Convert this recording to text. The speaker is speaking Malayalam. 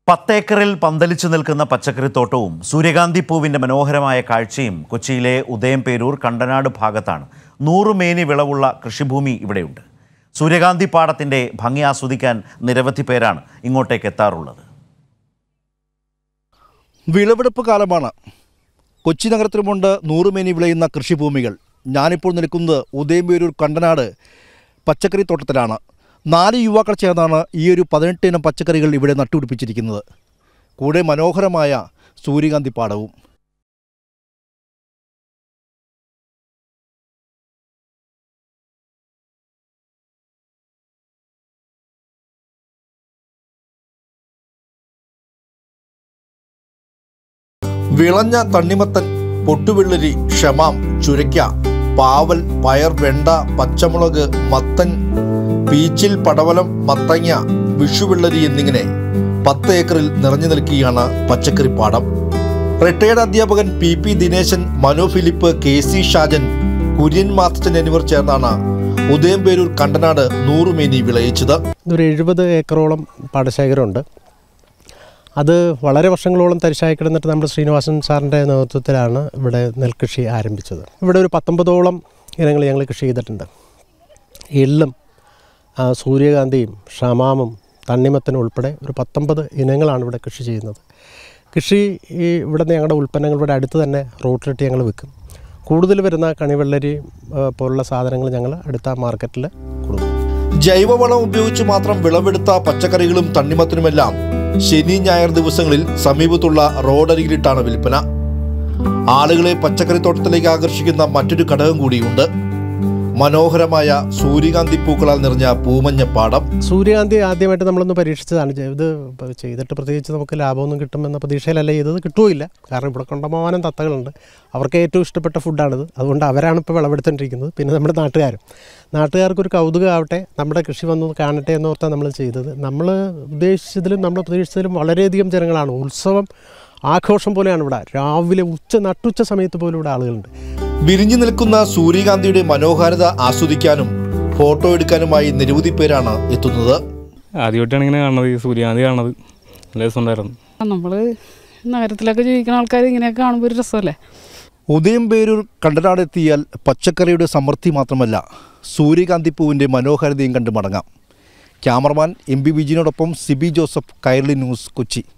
പത്തേക്കറിൽ പന്തലിച്ചു നിൽക്കുന്ന പച്ചക്കറിത്തോട്ടവും സൂര്യകാന്തി പൂവിൻ്റെ മനോഹരമായ കാഴ്ചയും കൊച്ചിയിലെ ഉദയംപേരൂർ കണ്ടനാട് ഭാഗത്താണ് നൂറുമേനി വിളവുള്ള കൃഷിഭൂമി ഇവിടെയുണ്ട് സൂര്യകാന്തി പാടത്തിൻ്റെ ഭംഗി ആസ്വദിക്കാൻ നിരവധി പേരാണ് ഇങ്ങോട്ടേക്ക് എത്താറുള്ളത് വിളവെടുപ്പ് കാലമാണ് കൊച്ചി നഗരത്തിലുമുണ്ട് നൂറുമേനി വിളയുന്ന കൃഷിഭൂമികൾ ഞാനിപ്പോൾ നിൽക്കുന്നത് ഉദയംപേരൂർ കണ്ടനാട് പച്ചക്കറി തോട്ടത്തിലാണ് നാല് യുവാക്കൾ ചേർന്നാണ് ഈ ഒരു പതിനെട്ട് ഇനം പച്ചക്കറികൾ ഇവിടെ നട്ടുപിടിപ്പിച്ചിരിക്കുന്നത് കൂടെ മനോഹരമായ സൂര്യകാന്തി പാടവും വിളഞ്ഞ തണ്ണിമത്തൻ പൊട്ടുവെള്ളരി ക്ഷമാം ചുരയ്ക്ക പാവൽ പയർ വെണ്ട പച്ചമുളക് മത്തൻ പീച്ചിൽ പടവലം മത്തങ്ങ വിഷുവെള്ളരി എന്നിങ്ങനെ പത്ത് ഏക്കറിൽ നിറഞ്ഞു നിൽക്കുകയാണ് പച്ചക്കറിപ്പാടം റിട്ടയർഡ് അധ്യാപകൻ P P Dineshan Manu Philip K C Shajan Kurian Mathachan എന്നിവർ ചേർന്നാണ് ഉദയംപേരൂർ കണ്ടനാട് നൂറുമേനി വിളയിച്ചത് ഒരു എഴുപത് ഏക്കറോളം പാടശേഖരമുണ്ട് അത് വളരെ വർഷങ്ങളോളം തരിശായി കിടന്നിട്ട് നമ്മുടെ ശ്രീനിവാസൻ സാറിൻ്റെ നേതൃത്വത്തിലാണ് ഇവിടെ നെൽകൃഷി ആരംഭിച്ചത് ഇവിടെ ഒരു പത്തൊമ്പതോളം ഇനങ്ങൾ ഞങ്ങൾ കൃഷി ചെയ്തിട്ടുണ്ട് എള്ളും ആ, സൂര്യകാന്തിയും ഷമാമും തണ്ണിമത്തനും ഉൾപ്പെടെ ഒരു പത്തൊമ്പത് ഇനങ്ങളാണ് ഇവിടെ കൃഷി ചെയ്യുന്നത് കൃഷി ഈ ഇവിടുന്ന് ഞങ്ങളുടെ ഉൽപ്പന്നങ്ങൾ ഇവിടെ അടുത്ത് തന്നെ റോട്ടിലിട്ട് ഞങ്ങൾ വിൽക്കും കൂടുതൽ വരുന്ന കണിവെള്ളരി ആ, പോലുള്ള സാധനങ്ങൾ ഞങ്ങൾ അടുത്ത മാർക്കറ്റിൽ കൊടുക്കും ജൈവവളം ഉപയോഗിച്ച് മാത്രം വിളവെടുത്ത പച്ചക്കറികളും തണ്ണിമത്തനുമെല്ലാം ശനി ഞായർ ദിവസങ്ങളിൽ സമീപത്തുള്ള റോഡരികിലിട്ടാണ് വിൽപ്പന ആളുകളെ പച്ചക്കറിത്തോട്ടത്തിലേക്ക് ആകർഷിക്കുന്ന മറ്റൊരു ഘടകം കൂടിയുണ്ട് മനോഹരമായ സൂര്യകാന്തി പൂക്കളാൽ നിറഞ്ഞ പൂമഞ്ഞപ്പാടം സൂര്യകാന്തി ആദ്യമായിട്ട് നമ്മളൊന്ന് പരീക്ഷിച്ചതാണ് ചെയ്- ഇത് ഇപ്പൊ ചെയ്തിട്ട് പ്രത്യേകിച്ച് നമുക്ക് ലാഭമൊന്നും കിട്ടുമെന്ന പ്രതീക്ഷയിലല്ല ചെയ്തത് കിട്ടുമില്ല കാരണം ഇവിടെ കണ്ടമാനം തത്തകളുണ്ട് അവർക്ക് ഏറ്റവും ഇഷ്ടപ്പെട്ട ഫുഡാണിത് അതുകൊണ്ട് അവരാണ് ഇപ്പോൾ വിളവെടുത്തുകൊണ്ടിരിക്കുന്നത് പിന്നെ നമ്മുടെ നാട്ടുകാരും നാട്ടുകാർക്കൊരു കൗതുകമാവട്ടെ നമ്മുടെ കൃഷി വന്നു കാണട്ടെ എന്നോർത്താണ് നമ്മൾ ചെയ്തത് നമ്മൾ ഉദ്ദേശിച്ചതിലും നമ്മൾ പ്രതീക്ഷിച്ചതിലും വളരെയധികം ജനങ്ങളാണ് ഉത്സവം ആഘോഷം പോലെയാണ് ഇവിടെ രാവിലെ ഉച്ച നട്ടുച്ച സമയത്ത് പോലും ഇവിടെ ആളുകളുണ്ട് വിരിഞ്ഞു നിൽക്കുന്ന സൂര്യകാന്തിയുടെ മനോഹാരിത ആസ്വദിക്കാനും ഫോട്ടോ എടുക്കാനുമായി നിരവധി പേരാണ് എത്തുന്നത് ആദ്യമായിട്ടാണ് ഇങ്ങനെ കാണുന്നത് ഈ സൂര്യകാന്തി കാണുന്നത് നല്ല രസമുണ്ടായിരുന്നു നമ്മൾ നഗരത്തിലൊക്കെ ജീവിക്കുന്ന ആൾക്കാർ ഇങ്ങനെയൊക്കെ കാണുമ്പോൾ ഒരു രസമല്ലേ ഉദയംപേരൂർ കണ്ടനാടെത്തിയാൽ പച്ചക്കറിയുടെ സമൃദ്ധി മാത്രമല്ല സൂര്യകാന്തി പൂവിൻ്റെ മനോഹാരിതയും കണ്ടു മടങ്ങാം ക്യാമറമാൻ എം ബി വിജിനോടൊപ്പം സിബി ജോസഫ് കൈർലി ന്യൂസ് കൊച്ചി